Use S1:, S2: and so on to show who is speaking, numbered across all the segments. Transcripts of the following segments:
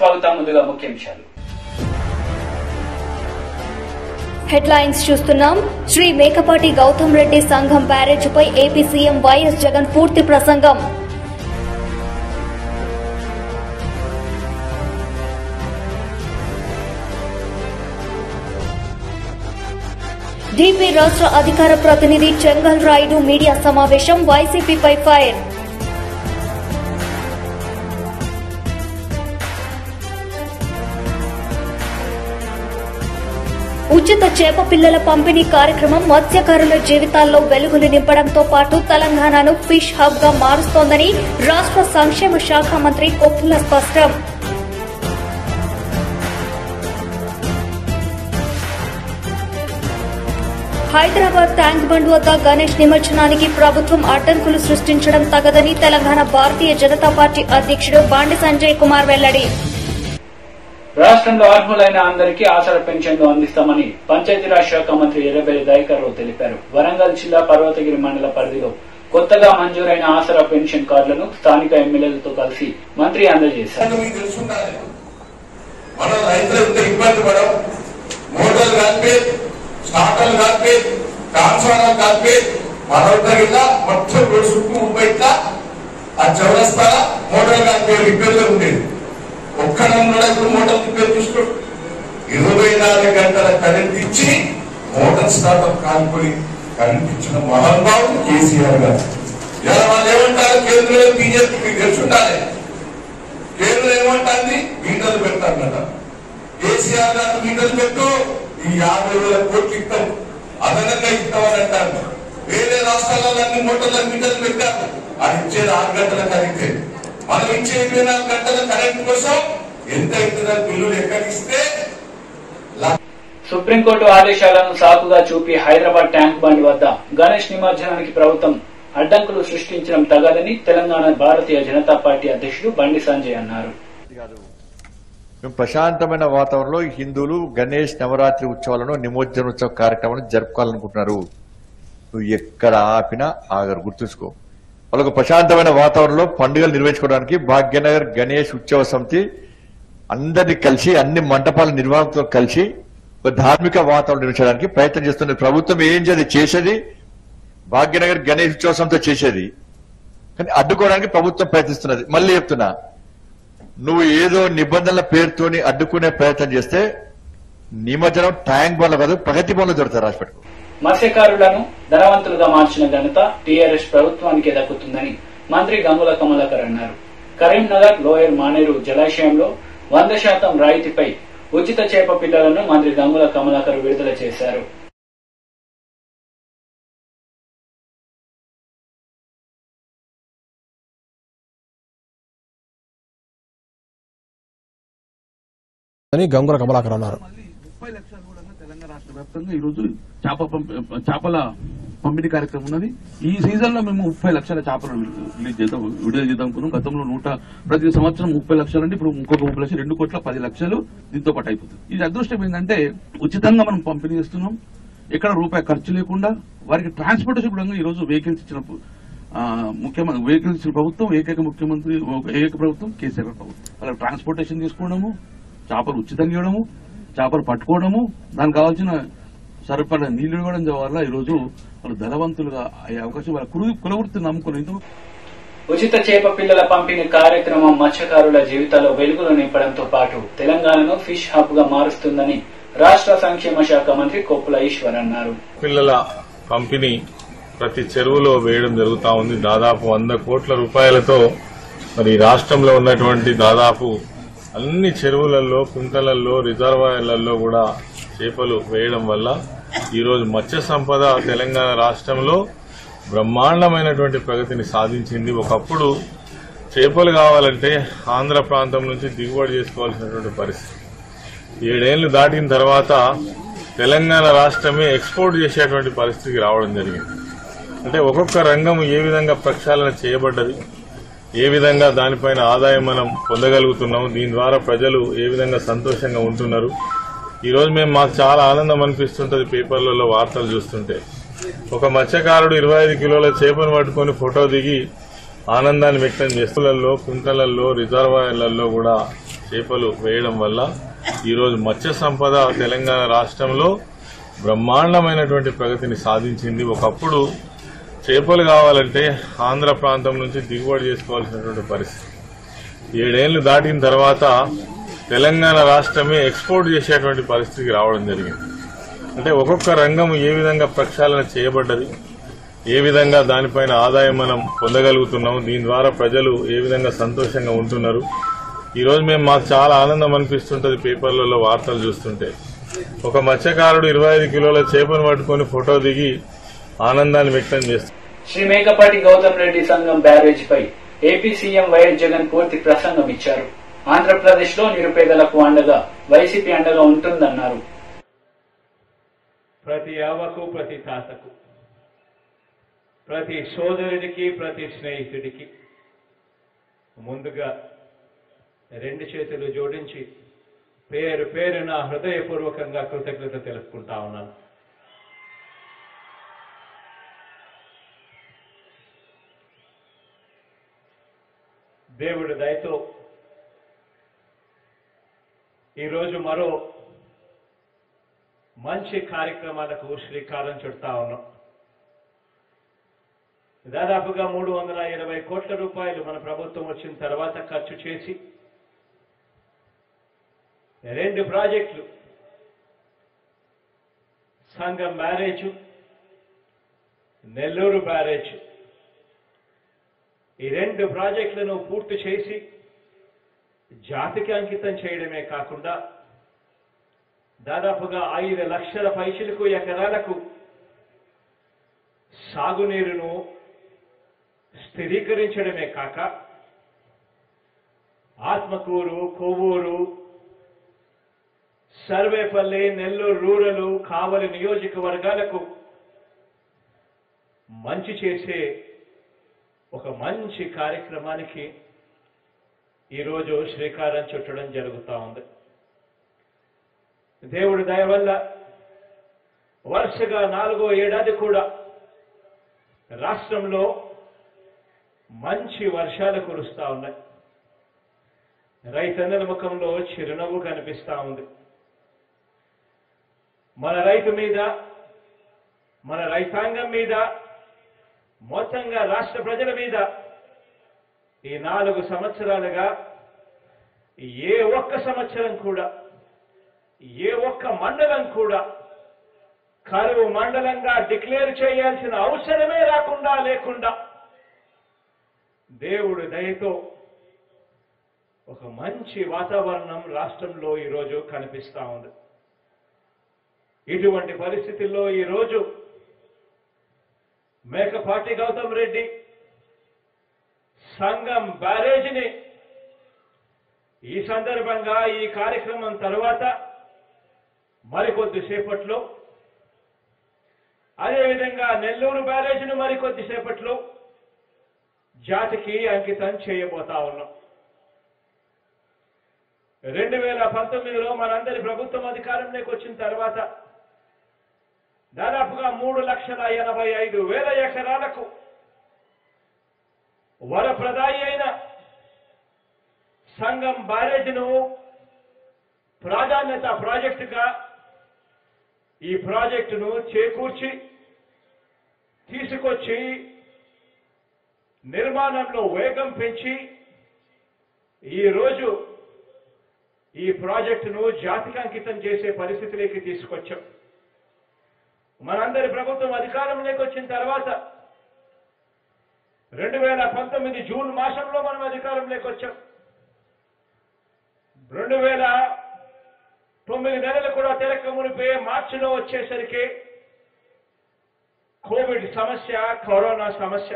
S1: స్వాగతం ముందుగా ముఖ్యాంశాలు
S2: హెడ్లైన్స్ చూస్తున్నాం శ్రీ మేకపాటి గౌతమ్ రెడ్డి సంఘం బ్యారేజ్పై ఏపీ సీఎం వైఎస్ జగన్ పూర్తి ప్రసంగం డీపీ రాష్ట్ర అధికార ప్రతినిధి చెంగల్ రాయుడు మీడియా సమావేశం వైసీపీపై ఫైర్ ఉచిత చేప పిల్లల పంపిణీ కార్యక్రమం మత్స్యకారుల జీవితాల్లో వెలుగులు నింపడంతో పాటు తెలంగాణను ఫిష్ హబ్ గా మారుస్తోందని రాష్ట్ర సంక్షేమ శాఖ మంత్రి కొప్పుల స్పష్టం హైదరాబాద్ ట్యాంక్ బండ్ వద్ద గణేష్ నిమజ్జనానికి ప్రభుత్వం అడ్డంకులు సృష్టించడం తగదని తెలంగాణ భారతీయ జనతా పార్టీ అధ్యక్షుడు బాండి సంజయ్ కుమార్ వెల్లడి
S1: రాష్ట్రంలో అర్హులైన అందరికీ ఆసర పెన్షన్లు అందిస్తామని పంచాయతీరాజ్ శాఖ మంత్రి ఎర్రబెల్లి దయాకర్ రావు తెలిపారు వరంగల్ జిల్లా పర్వతగిరి మండల పరిధిలో కొత్తగా మంజూరైన ఆసరా పెన్షన్ కార్డులను స్థానిక ఎమ్మెల్యేలతో కలిసి మంత్రి అందజేశారు
S3: అంటే మీకు తెలుసుండాలి మనం రైతులు ఎంత ఇబ్బంది పడం మోటార్లు కలిపి స్టార్టర్లు కలిపి ట్రాన్స్ఫార్మర్ కలిపి మరొక కింద మొత్తం రోడ్డు చుట్టూ ముప్పై ఇట్లా ఆ చౌరస్తా మోటార్లు కలిపి రిపేర్లు ఉండేది ఒక్క నన్ను ఇప్పుడు మోటార్ రిపేర్ చూసుకో ఇరవై నాలుగు గంటల కరెంట్ ఇచ్చి మోటార్ స్టార్టర్ కాలిపోయి కరెంట్ ఇచ్చిన మహానుభావుడు కేసీఆర్ గారు ఇలా వాళ్ళు ఏమంటారు కేంద్రంలో బీజేపీ మీకు తెలుసుండాలి కేంద్రం ఏమంటుంది మీటర్లు పెడతారన్నట కేసీఆర్ గారు మీటర్లు పెట్టు ఈ యాభై వేల కోట్లు ఇస్తాం అదనంగా ఇస్తామని అంటారు వేరే రాష్ట్రాలలో అన్ని మోటార్ల మీటర్లు పెట్టారు అది ఇచ్చేది ఆరు గంటల కరెంటే మనం ఇచ్చే ఇరవై నాలుగు గంటల కరెంట్ కోసం ఎంత అవుతుందో బిల్లులు ఎక్కడిస్తే లా-
S1: సుప్రీంకోర్టు ఆదేశాలను సాకుగా చూపి హైదరాబాద్ ట్యాంక్ బండ్ వద్ద గణేష్ నిమజ్జనానికి ప్రభుత్వం అడ్డంకులు సృష్టించడం తగదని తెలంగాణ భారతీయ జనతా పార్టీ అధ్యక్షుడు బండి సంజయ్ అన్నారు
S4: మేము ప్రశాంతమైన వాతావరణంలో హిందువులు గణేష్ నవరాత్రి ఉత్సవాలను నిమజ్జనోత్సవ కార్యక్రమాలను జరుపుకోవాలనుకుంటున్నారు నువ్వు ఎక్కడ ఆపినా ఆగరు గుర్తుంచుకో వాళ్ళకు ప్రశాంతమైన వాతావరణంలో పండుగలు నిర్వహించుకోవడానికి భాగ్యనగర్ గణేష్ ఉత్సవ సమితి అందరినీ కలిసి అన్ని మంటపాల నిర్వహణతో కలిసి ఒక ధార్మిక వాతావరణం నిర్మించడానికి ప్రయత్నం చేస్తున్నది ప్రభుత్వం ఏం చేది చేసేది భాగ్యనగర్ గణేష్ ఉత్సవ సమితి చేసేది కానీ అడ్డుకోవడానికి ప్రభుత్వం ప్రయత్నిస్తున్నది మళ్ళీ చెప్తున్నా నువ్వు ఏదో నిబంధనల పేరుతోని అడ్డుకునే ప్రయత్నం చేస్తే నిమజ్జనం ట్యాంక్ బండ్ల కాదు ప్రగతి బండ్లు దొరుకుతారు రాసిపెట్టుకో
S1: మత్స్యకారులను ధనవంతులుగా మార్చిన ఘనత టీఆర్ఎస్ ప్రభుత్వానికి దక్కుతుందని మంత్రి గంగుల కమలాకర్ అన్నారు కరీంనగర్ లోయర్ మానేరు జలాశయంలో వంద శాతం రాయితీపై ఉచిత చేప పిల్లలను మంత్రి గంగుల కమలాకర్ విడుదల చేశారు
S5: అని గంగుల కమలాకర్ అన్నారు
S6: ముప్పై లక్షలు కూడా తెలంగాణ రాష్ట్ర వ్యాప్తంగా ఈ రోజు చేప పంప- చేపల పంపిణీ కార్యక్రమం ఉన్నది ఈ సీజన్ లో మేము ముప్పై లక్షల చేపలు రిలీజ్ చేద్దాం విడుదల చేద్దాం అనుకున్నాం గతంలో నూట ప్రతి సంవత్సరం ముప్పై లక్షలు అంటే ఇప్పుడు ఇంకొక ముప్పై లక్షలు రెండు కోట్ల పది లక్షలు దీంతో పాటు అయిపోతుంది ఇది అదృష్టం ఏంటంటే ఉచితంగా మనం పంపిణీ చేస్తున్నాం ఎక్కడ రూపాయి ఖర్చు లేకుండా వారికి ట్రాన్స్పోర్టేషన్ కూడా ఈ రోజు వెహికల్స్ ఇచ్చినప్పుడు ముఖ్యమంత్రి వెహికల్స్ ఇచ్చిన ప్రభుత్వం ఏకైక ముఖ్యమంత్రి ఏకైక ప్రభుత్వం కేసీఆర్ గారి ప్రభుత్వం వాళ్ళకి ట్రాన్స్పోర్టేషన్ తీసుకోవడము చేపలు ఉచితంగా ఇవ్వడము చేపలు పట్టుకోవడము దానికి కావాల్సిన సరిపడ నీళ్లు ఇవ్వడం వల్ల ఈ రోజు వాళ్ళు ధనవంతులుగా అయ్యే అవకాశం వాళ్ళ కుల కులవృత్తిని నమ్ముకుని ఎందుకు
S1: ఉచిత చేప పిల్లల పంపిణీ కార్యక్రమం మత్స్యకారుల జీవితాల్లో వెలుగులు నింపడంతో పాటు తెలంగాణను ఫిష్ హబ్ గా మారుస్తుందని రాష్ట్ర సంక్షేమ శాఖ మంత్రి కొప్పుల ఈశ్వర్ అన్నారు
S7: పిల్లల పంపిణీ ప్రతి చెరువులో వేయడం జరుగుతా ఉంది దాదాపు వంద కోట్ల రూపాయలతో మరి రాష్ట్రంలో ఉన్నటువంటి దాదాపు అన్ని చెరువులలో కుంటలలో రిజర్వాయర్లలో కూడా చేపలు వేయడం వల్ల ఈరోజు మత్స్య సంపద తెలంగాణ రాష్ట్రంలో బ్రహ్మాండమైనటువంటి ప్రగతిని సాధించింది ఒకప్పుడు చేపలు కావాలంటే ఆంధ్ర ప్రాంతం నుంచి దిగుబడి చేసుకోవాల్సినటువంటి పరిస్థితి ఏడేళ్లు దాటిన తర్వాత తెలంగాణ రాష్ట్రమే ఎక్స్పోర్ట్ చేసేటువంటి పరిస్థితికి రావడం జరిగింది అంటే ఒక్కొక్క రంగం ఏ విధంగా ప్రక్షాళన చేయబడ్డది ఏ విధంగా దానిపైన ఆదాయం మనం పొందగలుగుతున్నాం దీని ద్వారా ప్రజలు ఏ విధంగా సంతోషంగా ఉంటున్నారు ఈ రోజు మేము మాకు చాలా ఆనందం అనిపిస్తుంటది పేపర్లలో వార్తలు చూస్తుంటే ఒక మత్స్యకారుడు ఇరవై ఐదు కిలోల చేపను పట్టుకొని ఫోటో దిగి ఆనందాన్ని వ్యక్తం చేస్తులలో కుంటలలో రిజర్వాయర్లలో కూడా చేపలు వేయడం వల్ల ఈరోజు మత్స్య సంపద తెలంగాణ రాష్ట్రంలో బ్రహ్మాండమైనటువంటి ప్రగతిని సాధించింది ఒకప్పుడు చేపలు కావాలంటే ఆంధ్ర ప్రాంతం నుంచి దిగుబడి చేసుకోవాల్సినటువంటి పరిస్థితి ఏడేళ్లు దాటిన తర్వాత తెలంగాణ రాష్ట్రమే ఎక్స్పోర్ట్ చేసేటువంటి పరిస్థితికి రావడం జరిగింది అంటే ఒక్కొక్క రంగం ఏ విధంగా ప్రక్షాళన చేయబడ్డది ఏ విధంగా దానిపైన ఆదాయం మనం పొందగలుగుతున్నాం దీని ద్వారా ప్రజలు ఏ విధంగా సంతోషంగా ఉంటున్నారు ఈ రోజు మేము మాకు చాలా ఆనందం అనిపిస్తుంటది పేపర్లలో వార్తలు చూస్తుంటే ఒక మత్స్యకారుడు ఇరవై ఐదు కిలోల చేపను పట్టుకొని ఫోటో దిగి ఆనందాన్ని వ్యక్తం చేస్తారు
S1: శ్రీ మేకపాటి గౌతమ్ రెడ్డి సంఘం బ్యారేజ్ పై ఏపీ సీఎం వైఎస్ జగన్ పూర్తి ప్రసంగం ఇచ్చారు ఆంధ్రప్రదేశ్ లో నిరుపేదలకు అండగా వైసీపీ అండగా ఉంటుందన్నారు
S8: ప్రతి అవ్వకు ప్రతి తాతకు ప్రతి సోదరుడికి ప్రతి స్నేహితుడికి ముందుగా రెండు చేతులు జోడించి పేరు పేరున హృదయపూర్వకంగా కృతజ్ఞత తెలుపుకుంటా ఉన్నాను దేవుడి దయతో ఈరోజు మరో మంచి కార్యక్రమాలకు శ్రీకారం చుడతా ఉన్నాం దాదాపుగా మూడు వందల ఇరవై కోట్ల రూపాయలు మన ప్రభుత్వం వచ్చిన తర్వాత ఖర్చు చేసి రెండు ప్రాజెక్టులు సంగం బ్యారేజ్ నెల్లూరు బ్యారేజ్ ఈ రెండు ప్రాజెక్టులను పూర్తి చేసి జాతికి అంకితం చేయడమే కాకుండా దాదాపుగా ఐదు లక్షల పైసలకు ఎకరాలకు సాగునీరును స్థిరీకరించడమే కాక ఆత్మకూరు కొవ్వూరు సర్వేపల్లి నెల్లూరు రూరల్ కావలి నియోజకవర్గాలకు మంచి చేసే ఒక మంచి కార్యక్రమానికి ఈరోజు శ్రీకారం చుట్టడం జరుగుతా ఉంది దేవుడి దయ వల్ల వరుసగా నాలుగో ఏడాది కూడా రాష్ట్రంలో మంచి వర్షాలు కురుస్తా ఉన్నాయి రైతన్నల ముఖంలో చిరునవ్వు కనిపిస్తా ఉంది మన రైతు మీద మన రైతాంగం మీద మొత్తంగా రాష్ట్ర ప్రజల మీద ఈ నాలుగు సంవత్సరాలుగా ఏ ఒక్క సంవత్సరం కూడా ఏ ఒక్క మండలం కూడా కరువు మండలంగా డిక్లేర్ చేయాల్సిన అవసరమే రాకుండా లేకుండా దేవుడు దయతో ఒక మంచి వాతావరణం రాష్ట్రంలో ఈరోజు కనిపిస్తా ఉంది ఇటువంటి పరిస్థితుల్లో ఈరోజు మేకపాటి గౌతమ్ రెడ్డి సంఘం బ్యారేజీని ఈ సందర్భంగా ఈ కార్యక్రమం తర్వాత మరికొద్దిసేపట్లో అదేవిధంగా నెల్లూరు బ్యారేజీని మరికొద్దిసేపట్లో జాతికి అంకితం చేయబోతా ఉన్నాం రెండు వేల పంతొమ్మిదిలో మనందరి ప్రభుత్వం అధికారంలోకి వచ్చిన తర్వాత దాదాపుగా మూడు లక్షల ఎనభై ఐదు వేల ఎకరాలకు వరప్రదాయి అయిన సంఘం బ్యారేజ్ను ప్రాధాన్యత ప్రాజెక్టుగా ఈ ప్రాజెక్టును చేకూర్చి తీసుకొచ్చి నిర్మాణంలో వేగం పెంచి ఈ రోజు ఈ ప్రాజెక్టును జాతికి అంకితం చేసే పరిస్థితిలోకి తీసుకొచ్చాం మనందరి ప్రభుత్వం అధికారంలోకి వచ్చిన తర్వాత రెండు వేల పంతొమ్మిది జూన్ మాసంలో మనం అధికారంలోకి వచ్చాం రెండు వేల తొమ్మిది నెలలు కూడా తెలక మునిపే మార్చిలో వచ్చేసరికి కోవిడ్ సమస్య కరోనా సమస్య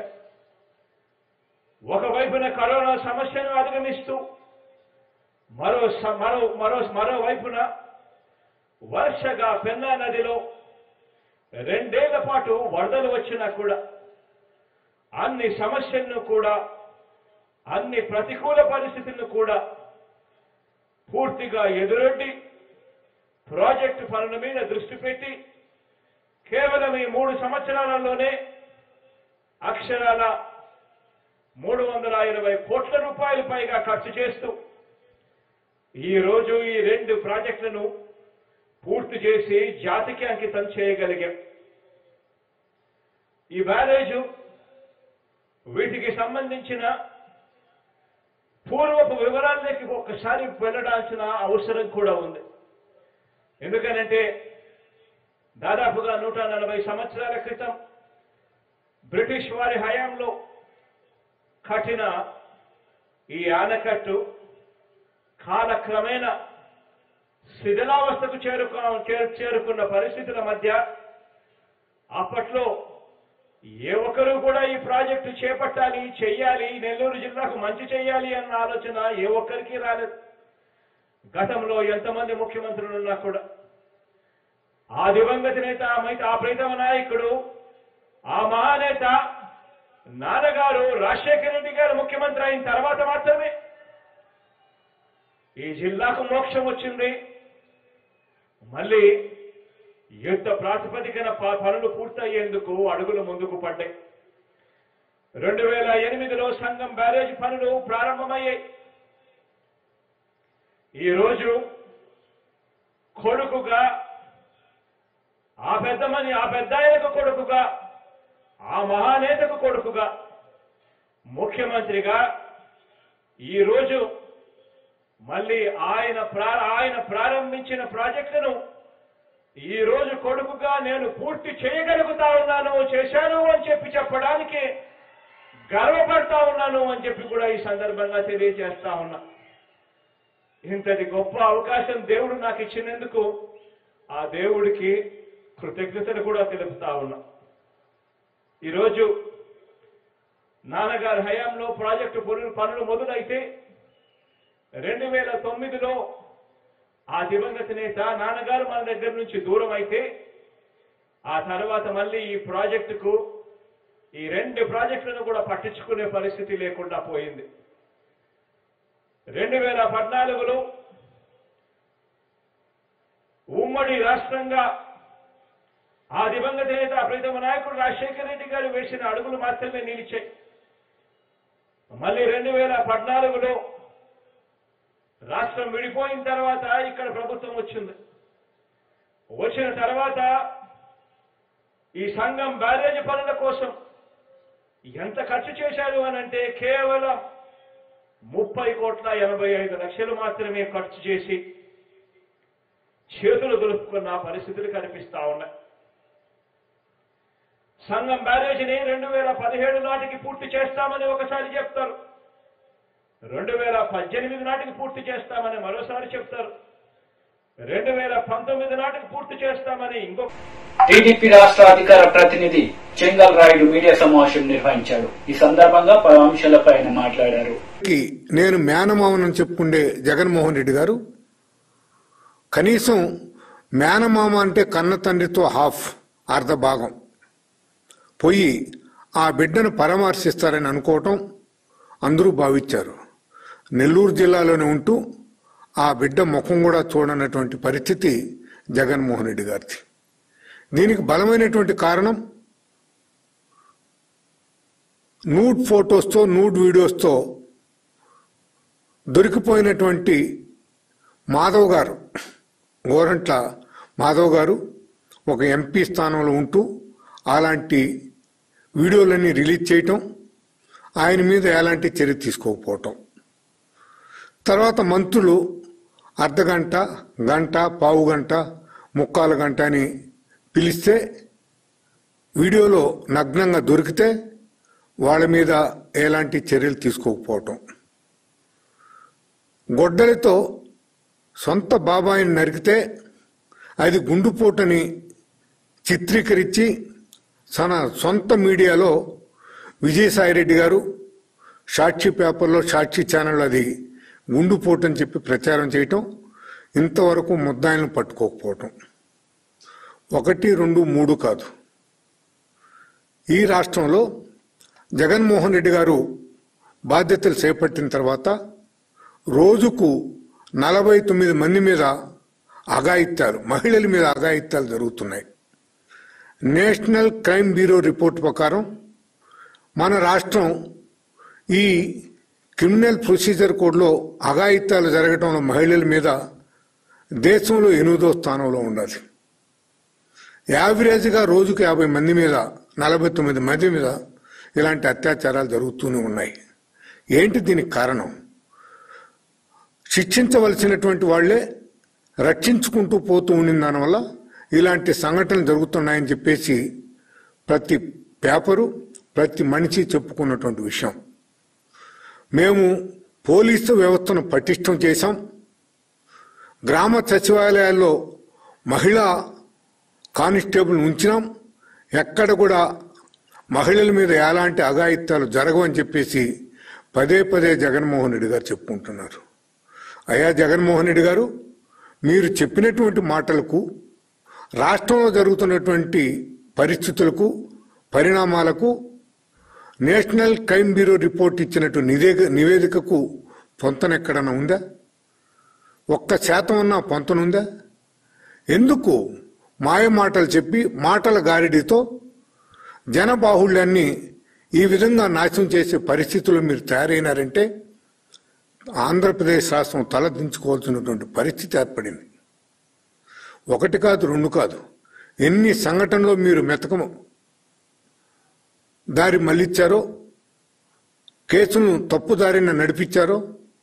S8: ఒకవైపున కరోనా సమస్యను అధిగమిస్తూ మరో స- మరో మరో మరోవైపున వరుసగా పెన్నా నదిలో రెండేళ్ల పాటు వరదలు వచ్చినా కూడా అన్ని సమస్యలను కూడా అన్ని ప్రతికూల పరిస్థితులను కూడా పూర్తిగా ఎదురొడ్డి ప్రాజెక్టు పనుల మీద దృష్టి పెట్టి కేవలం ఈ మూడు సంవత్సరాలలోనే అక్షరాల మూడు వందల ఇరవై కోట్ల రూపాయలు పైగా ఖర్చు చేస్తూ ఈ రోజు ఈ రెండు ప్రాజెక్టులను పూర్తి చేసి జాతికి అంకితం చేయగలిగాం ఈ బ్యారేజు వీటికి సంబంధించిన పూర్వపు వివరాల్లోకి ఒక్కసారి వెళ్ళడాల్సిన అవసరం కూడా ఉంది ఎందుకనంటే దాదాపుగా నూట నలభై సంవత్సరాల క్రితం బ్రిటిష్ వారి హయాంలో కట్టిన ఈ ఆనకట్టు కాలక్రమేణా శిథిలావస్థకు చేరుకు చేరు- చేరుకున్న పరిస్థితుల మధ్య అప్పట్లో ఏ ఒక్కరూ కూడా ఈ ప్రాజెక్టు చేపట్టాలి చెయ్యాలి నెల్లూరు జిల్లాకు మంచి చేయాలి అన్న ఆలోచన ఏ ఒక్కరికి రాలేదు గతంలో ఎంతమంది ముఖ్యమంత్రులు ఉన్నా కూడా ఆ దివంగత నేత ఆ మైత- ఆ ప్రీతమ నాయకుడు ఆ మహానేత నాన్నగారు రాజశేఖర రెడ్డి గారు ముఖ్యమంత్రి అయిన తర్వాత మాత్రమే ఈ జిల్లాకు మోక్షం వచ్చింది మళ్ళీ యుద్ధ ప్రాతిపదికన ప- పనులు పూర్తయ్యేందుకు అడుగులు ముందుకు పడ్డాయి రెండు వేల ఎనిమిదిలో సంఘం బ్యారేజ్ పనులు ప్రారంభమయ్యాయి ఈ రోజు కొడుకుగా ఆ పెద్దమని ఆ పెద్ద ఆయనకు కొడుకుగా ఆ మహానేతకు కొడుకుగా ముఖ్యమంత్రిగా ఈ రోజు మళ్ళీ ఆయన ప్రా- ఆయన ప్రారంభించిన ప్రాజెక్టును ఈ రోజు కొడుకుగా నేను పూర్తి చేయగలుగుతా ఉన్నాను చేశాను అని చెప్పి చెప్పడానికి గర్వపడతా ఉన్నాను అని చెప్పి కూడా ఈ సందర్భంగా తెలియజేస్తా ఉన్నా ఇంతటి గొప్ప అవకాశం దేవుడు నాకు ఇచ్చినందుకు ఆ దేవుడికి కృతజ్ఞతలు కూడా తెలుపుతా ఉన్నా ఈరోజు నాన్నగారి హయాంలో ప్రాజెక్టు పనులు పనులు మొదలైతే రెండు వేల తొమ్మిదిలో ఆ దివంగత నేత నాన్నగారు మన దగ్గర నుంచి దూరం అయితే ఆ తర్వాత మళ్ళీ ఈ ప్రాజెక్టుకు ఈ రెండు ప్రాజెక్టులను కూడా పట్టించుకునే పరిస్థితి లేకుండా పోయింది రెండు వేల పద్నాలుగులో ఉమ్మడి రాష్ట్రంగా ఆ దివంగత నేత ప్రీతమ నాయకుడు రాజశేఖర రెడ్డి గారు వేసిన అడుగులు మాత్రమే నిలిచాయి మళ్ళీ రెండు వేల పద్నాలుగులో రాష్ట్రం విడిపోయిన తర్వాత ఇక్కడ ప్రభుత్వం వచ్చింది వచ్చిన తర్వాత ఈ సంఘం బ్యారేజ్ పనుల కోసం ఎంత ఖర్చు చేశారు అని అంటే కేవలం ముప్పై కోట్ల ఎనభై ఐదు లక్షలు మాత్రమే ఖర్చు చేసి చేతులు దులుపుకున్న పరిస్థితులు కనిపిస్తా ఉన్నాయి సంఘం బ్యారేజీని రెండు వేల పదిహేడు నాటికి పూర్తి చేస్తామని ఒకసారి చెప్తారు రెండు వేల పద్దెనిమిది నాటికి పూర్తి చేస్తామని మరోసారి చెప్తారు రెండు వేల పంతొమ్మిది నాటికి పూర్తి చేస్తామని ఇంకొక
S1: టీడీపీ రాష్ట్ర అధికార ప్రతినిధి చెంగల్ రాయుడు మీడియా సమావేశం నిర్వహించాడు ఈ సందర్భంగా పలు అంశాలపై ఆయన మాట్లాడారు
S9: కి నేను మేనమామనని చెప్పుకుండే జగన్మోహన్ రెడ్డి గారు కనీసం మేనమామ అంటే కన్న తండ్రితో హాఫ్ అర్ధ భాగం పోయి ఆ బిడ్డను పరామర్శిస్తారని అనుకోవటం అందరూ భావించారు నెల్లూరు జిల్లాలోనే ఉంటూ ఆ బిడ్డ ముఖం కూడా చూడనటువంటి పరిస్థితి జగన్మోహన్ రెడ్డి గారిది దీనికి బలమైనటువంటి కారణం నూడ్ ఫొటోస్తో నూడ్ వీడియోస్తో దొరికిపోయినటువంటి మాధవ్ గారు గోరంట్ల మాధవ్ గారు ఒక ఎంపీ స్థానంలో ఉంటూ అలాంటి వీడియోలన్నీ రిలీజ్ చేయటం ఆయన మీద ఎలాంటి చర్య తీసుకోకపోవటం తర్వాత మంత్రులు అర్ధగంట గంట పావు గంట ముక్కాలు గంట అని పిలిస్తే వీడియోలో నగ్నంగా దొరికితే వాళ్ళ మీద ఎలాంటి చర్యలు తీసుకోకపోవటం గొడ్డలితో సొంత బాబాయిని నరికితే అది గుండుపోటని చిత్రీకరించి తన సొంత మీడియాలో విజయసాయిరెడ్డి గారు సాక్షి పేపర్లో సాక్షి ఛానల్ అది గుండుపోటని చెప్పి ప్రచారం చేయటం ఇంతవరకు ముద్దాయిలను పట్టుకోకపోవటం ఒకటి రెండు మూడు కాదు ఈ రాష్ట్రంలో జగన్మోహన్ రెడ్డి గారు బాధ్యతలు చేపట్టిన తర్వాత రోజుకు నలభై తొమ్మిది మంది మీద అఘాయిత్యాలు మహిళల మీద అఘాయిత్యాలు జరుగుతున్నాయి నేషనల్ క్రైమ్ బ్యూరో రిపోర్ట్ ప్రకారం మన రాష్ట్రం ఈ క్రిమినల్ ప్రొసీజర్ కోడ్లో అఘాయిత్యాలు జరగటంలో మహిళల మీద దేశంలో ఎనిమిదో స్థానంలో ఉండాలి యావరేజ్గా రోజుకు యాభై మంది మీద నలభై తొమ్మిది మంది మీద ఇలాంటి అత్యాచారాలు జరుగుతూనే ఉన్నాయి ఏంటి దీనికి కారణం శిక్షించవలసినటువంటి వాళ్లే రక్షించుకుంటూ పోతూ ఉండిన దానివల్ల ఇలాంటి సంఘటనలు జరుగుతున్నాయని చెప్పేసి ప్రతి పేపరు ప్రతి మనిషి చెప్పుకున్నటువంటి విషయం మేము పోలీసు వ్యవస్థను పటిష్టం చేశాం గ్రామ సచివాలయాల్లో మహిళా కానిస్టేబుల్ ఉంచినాం ఎక్కడ కూడా మహిళల మీద ఎలాంటి అఘాయిత్యాలు జరగవని చెప్పేసి పదే పదే జగన్మోహన్ రెడ్డి గారు చెప్పుకుంటున్నారు అయ్యా జగన్మోహన్ రెడ్డి గారు మీరు చెప్పినటువంటి మాటలకు రాష్ట్రంలో జరుగుతున్నటువంటి పరిస్థితులకు పరిణామాలకు నేషనల్ క్రైమ్ బ్యూరో రిపోర్ట్ ఇచ్చినట్టు నివేదిక నివేదికకు పొంతనెక్కడన్నా ఉందా ఒక్క శాతం అన్నా పొంతనుందా ఎందుకు మాయ మాటలు చెప్పి మాటల గారిడితో జనబాహుళ్యాన్ని ఈ విధంగా నాశనం చేసే పరిస్థితులు మీరు తయారైనారంటే ఆంధ్రప్రదేశ్ రాష్ట్రం తలదించుకోవాల్సినటువంటి పరిస్థితి ఏర్పడింది ఒకటి కాదు రెండు కాదు ఎన్ని సంఘటనలో మీరు మెతకము దారి మళ్లిచ్చారో కేసును తప్పుదారిన నడిపించారో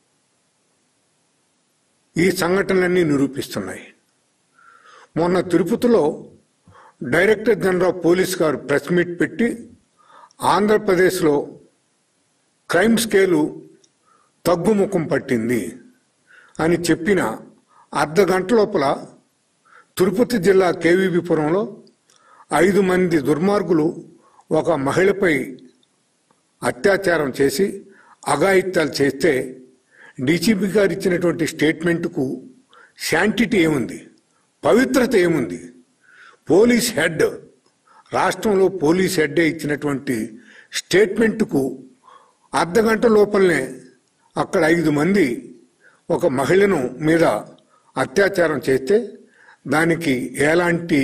S9: ఈ సంఘటనలన్నీ నిరూపిస్తున్నాయి మొన్న తిరుపతిలో డైరెక్టర్ జనరల్ ఆఫ్ పోలీస్ గారు ప్రెస్ మీట్ పెట్టి ఆంధ్రప్రదేశ్లో క్రైమ్ స్కేలు తగ్గుముఖం పట్టింది అని చెప్పిన అర్ధ గంట లోపల తిరుపతి జిల్లా కేవీబీపురంలో ఐదు మంది దుర్మార్గులు ఒక మహిళపై అత్యాచారం చేసి అఘాయిత్యాలు చేస్తే డీజీపీ గారు ఇచ్చినటువంటి స్టేట్మెంట్కు శాంటిటీ ఏముంది పవిత్రత ఏముంది పోలీస్ హెడ్ రాష్ట్రంలో పోలీస్ హెడ్డే ఇచ్చినటువంటి స్టేట్మెంట్కు అర్ధ గంట లోపలనే అక్కడ ఐదు మంది ఒక మహిళను మీద అత్యాచారం చేస్తే దానికి ఎలాంటి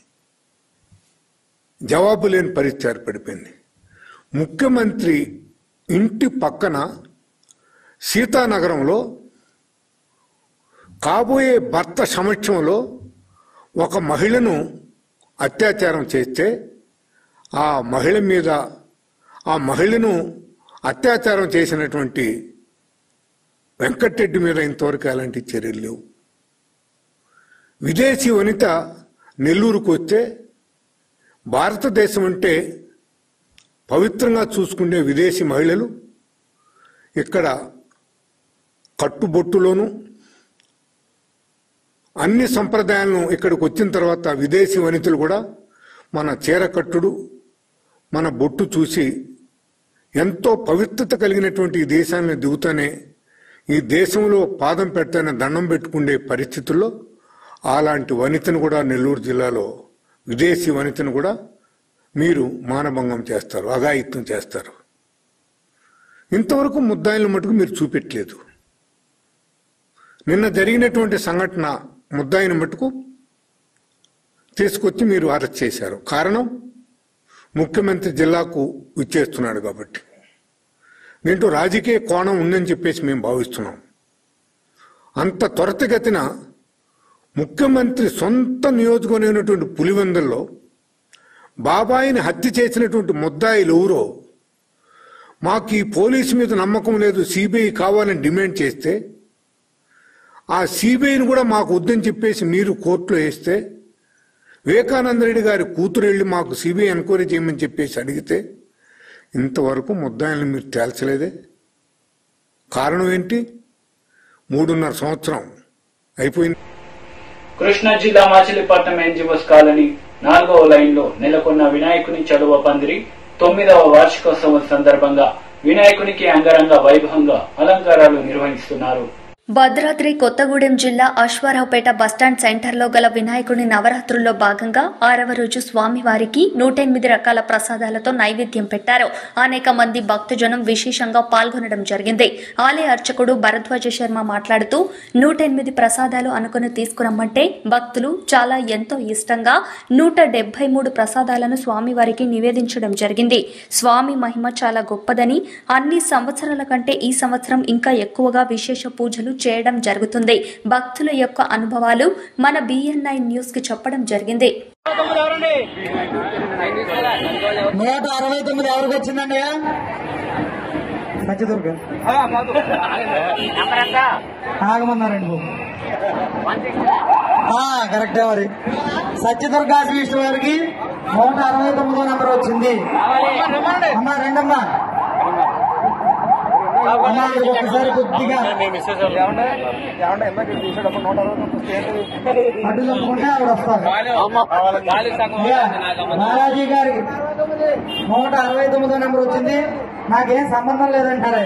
S9: జవాబు లేని పరిస్థితి ఏర్పడిపోయింది ముఖ్యమంత్రి ఇంటి పక్కన సీతానగరంలో కాబోయే భర్త సమక్షంలో ఒక మహిళను అత్యాచారం చేస్తే ఆ మహిళ మీద ఆ మహిళను అత్యాచారం చేసినటువంటి వెంకటరెడ్డి మీద ఇంతవరకు ఎలాంటి చర్యలు లేవు విదేశీ వనిత నెల్లూరుకు వస్తే భారతదేశం అంటే పవిత్రంగా చూసుకునే విదేశీ మహిళలు ఇక్కడ కట్టుబొట్టులోను అన్ని సంప్రదాయాలను ఇక్కడికి వచ్చిన తర్వాత విదేశీ వనితలు కూడా మన చీర కట్టుడు మన బొట్టు చూసి ఎంతో పవిత్రత కలిగినటువంటి ఈ దేశాన్ని దిగుతానే ఈ దేశంలో పాదం పెడతానే దండం పెట్టుకునే పరిస్థితుల్లో అలాంటి వనితను కూడా నెల్లూరు జిల్లాలో విదేశీ వనితను కూడా మీరు మానభంగం చేస్తారు అఘాయిత్యం చేస్తారు ఇంతవరకు ముద్దాయిల మటుకు మీరు చూపెట్టలేదు నిన్న జరిగినటువంటి సంఘటన ముద్దాయిని మటుకు తీసుకొచ్చి మీరు అరెస్ట్ చేశారు కారణం ముఖ్యమంత్రి జిల్లాకు ఇచ్చేస్తున్నాడు కాబట్టి దీంట్లో రాజకీయ కోణం ఉందని చెప్పేసి మేము భావిస్తున్నాం అంత త్వరితగతిన ముఖ్యమంత్రి సొంత నియోజకమైనటువంటి పులివెందుల్లో బాబాయిని హత్య చేసినటువంటి ముద్దాయిలు ఎవరో మాకు ఈ పోలీసు మీద నమ్మకం లేదు సిబిఐ కావాలని డిమాండ్ చేస్తే ఆ సిబిఐని కూడా మాకు వద్దని చెప్పేసి మీరు కోర్టులో వేస్తే వివేకానంద రెడ్డి గారి కూతురు వెళ్ళి మాకు సిబిఐ ఎంక్వైరీ చేయమని చెప్పేసి అడిగితే ఇంతవరకు ముద్దాయిలను మీరు తేల్చలేదే కారణం ఏంటి మూడున్నర సంవత్సరం అయిపోయింది
S1: కృష్ణా జిల్లా మాచిలిపట్నం ఎన్జిఓస్ కాలనీ నాలుగవ లైన్ లో నెలకొన్న వినాయకుని చలువ పందిరి తొమ్మిదవ వార్షికోత్సవం సందర్భంగా వినాయకునికి అంగరంగ వైభవంగా అలంకారాలు నిర్వహిస్తున్నారు
S2: భద్రాద్రి కొత్తగూడెం జిల్లా అశ్వారావుపేట బస్టాండ్ సెంటర్లో గల వినాయకుడి నవరాత్రుల్లో భాగంగా ఆరవ రోజు స్వామివారికి నూట ఎనిమిది రకాల ప్రసాదాలతో నైవేద్యం పెట్టారు అనేక మంది భక్తజనం విశేషంగా పాల్గొనడం జరిగింది ఆలయ అర్చకుడు భరద్వాజ శర్మ మాట్లాడుతూ నూట ఎనిమిది ప్రసాదాలు అనుకుని తీసుకురమ్మంటే భక్తులు చాలా ఎంతో ఇష్టంగా నూట డెబ్బై మూడు ప్రసాదాలను స్వామివారికి నివేదించడం జరిగింది స్వామి మహిమ చాలా గొప్పదని అన్ని సంవత్సరాల కంటే ఈ సంవత్సరం ఇంకా ఎక్కువగా విశేష పూజలు చేయడం జరుగుతుంది భక్తుల యొక్క అనుభవాలు మన బిఎన్ఐ న్యూస్ కి చెప్పడం జరిగింది
S10: నూట అరవై తొమ్మిది ఎవరికి వచ్చిందండి సత్యదుర్గ ఆగమన్నారండి బాబు కరెక్టే మరి సత్యదుర్గా శ్రీష్ణ గారికి నూట అరవై తొమ్మిదో నెంబర్ వచ్చింది అమ్మా రెండమ్మా అమ్మా ఇది ఒకసారి కొద్దిగా అటు చెప్పుకుంటే ఆవిడ వస్తారు ఇక బాలాజీ గారికి నూట అరవై తొమ్మిదో నెంబర్ వచ్చింది నాకేం సంబంధం లేదంటారే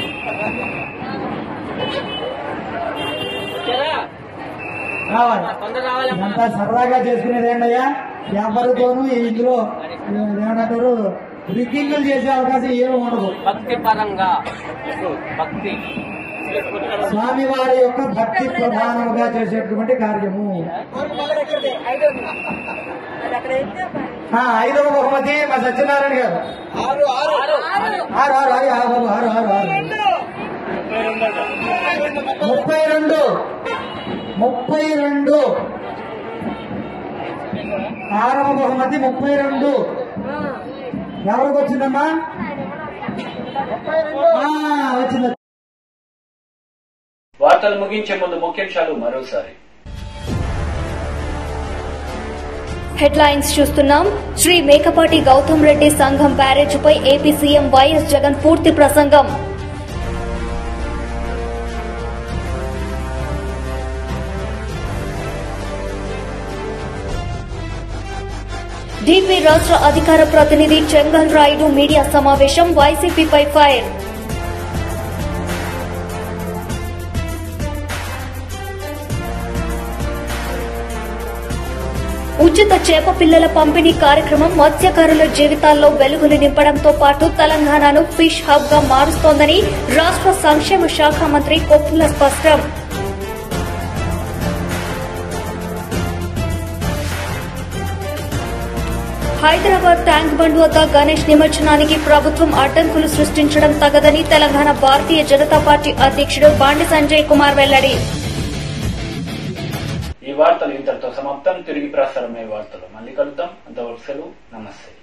S10: రావాలి ఇదంతా సరదాగా చేసుకునేది ఏంటయ్యా ఎవరితోనూ ఇందులో ఏమంటారు రిగ్గింగ్లు చేసే అవకాశం ఏమీ ఉండదు
S11: భక్తి పరంగా భక్తి
S10: స్వామి వారి యొక్క భక్తి ప్రధానముగా చేసేటువంటి కార్యము ఆ, ఐదవ బహుమతి మా సత్యనారాయణ గారు ఆరు ఆరు ఆరు ఆరు ఆరు బాబు, ఆరు ఆరు ఆరు ముప్పై రెండు ముప్పై రెండు ఆరవ బహుమతి ముప్పై రెండు ఎవరికి వచ్చిందమ్మా ఆ, వచ్చింది
S1: వార్తలు ముగించే ముందు ముఖ్యాంశాలు మరోసారి
S2: హెడ్లైన్స్ చూస్తున్నాం శ్రీ మేకపాటి గౌతమ్ రెడ్డి సంఘం బ్యారేజ్పై ఏపీ సీఎం వైఎస్ జగన్ పూర్తి ప్రసంగం డిపి రాష్ట్ర అధికార ప్రతినిధి చెంగల్ రాయుడు మీడియా సమావేశం వైసీపీపై ఫైర్ ఉచిత చేప పిల్లల పంపిణీ కార్యక్రమం మత్స్యకారుల జీవితాల్లో వెలుగులు నింపడంతో పాటు తెలంగాణను ఫిష్ హబ్ గా మారుస్తోందని రాష్ట్ర సంక్షేమ శాఖ మంత్రి కొప్పుల స్పష్టం హైదరాబాద్ ట్యాంక్ బండ్ వద్ద గణేష్ నిమజ్జనానికి ప్రభుత్వం అడ్డంకులు సృష్టించడం తగదని తెలంగాణ భారతీయ జనతా పార్టీ అధ్యక్షుడు బాండి సంజయ్ కుమార్ వెల్లడి
S1: ఈ వార్తలు ఇంతటితో సమాప్తం తిరిగి ప్రసారమయ్యే వార్తలు మళ్ళీ కలుద్దాం అంతవరకు సెలవు నమస్తే